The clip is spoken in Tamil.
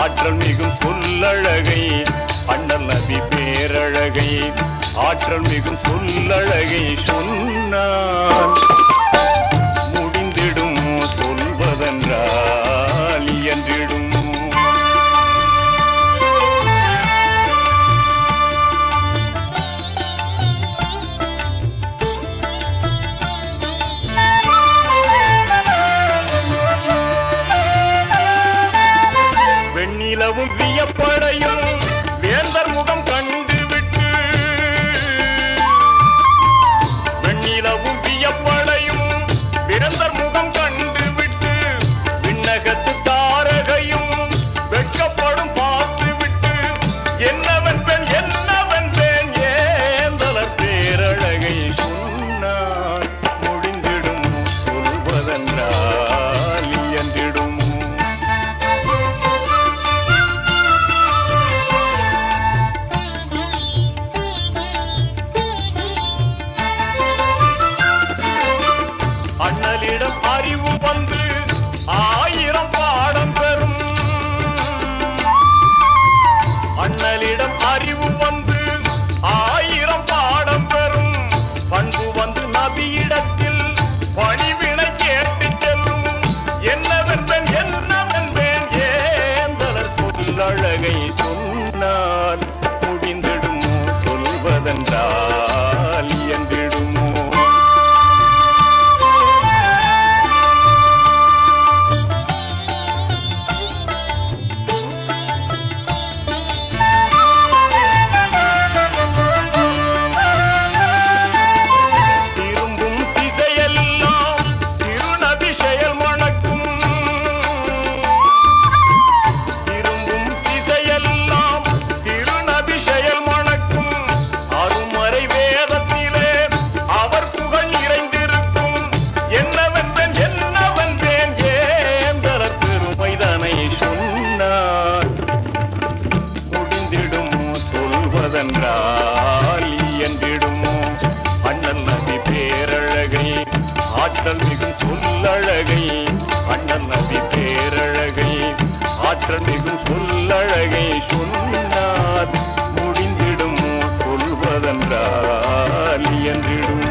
ஆற்றல் மிகும் சொல்லழகை அண்ணல் நபி பேரழகை ஆற்றல் மிகும் சொல்லழகை சொன்னான் முடிந்திடும் சொல்வதென்றால் இயன்றிடும் வெண்ணிலவும் வியப்படையும் வேந்தர் முகம் கண்டுவிட்டு வெண்ணிலவும் வியப்படையும் வேந்தர் முகம் கண்டுவிட்டு விண்ணகத்து தாரகையும் வெட்கப்படும் பார்த்துவிட்டு என்னவன் பெண் என்னவன் பெண் ஏந்தலர் பேரழகை சொன்னான் முடிந்திடும் சொல்வதென்றால் இயன்றிடும் அண்ணலிடம் அறிவு வந்து ஆயிரம் பாடம் பெறும் அண்ணலிடம் அறிவு வந்து ஆயிரம் பாடம் பெறும் பண்பு வந்து நபியிடத்தில் பணிவினை கேட்டு செல்லும் என்னவென்பேன் என்னவென்பேன் ஏந்தலர் சொல்லழகை சொன்னால் முடிந்திடுமோ சொல்வதென்றால் இயன்றிடுமோ திரும்பும் திசையெல்லாம் திருநபி செயல் மணக்கும் திரும்பும் திசையெல்லாம் திருநபி செயல் மணக்கும் அருமறை வேதத்திலே அவர் புகழ் நிறைந்திருக்கும் என்னவென்பேன் என்னவென்பேன் ஏந்தலர் பெருமைதனை சொன்னார் முடிந்திடும் சொல்வதென்றால் இயன்றிடுமோ அண்ணல் நபி பேரழகை ஆற்றல் மிகும் சொல்லழகை அண்ணல் நபி பேரழகை ஆற்றல் மிகும் சொல்லழகை சொன்னார் முடிந்திடும் சொல்வதென்றால் இயன்றிடும்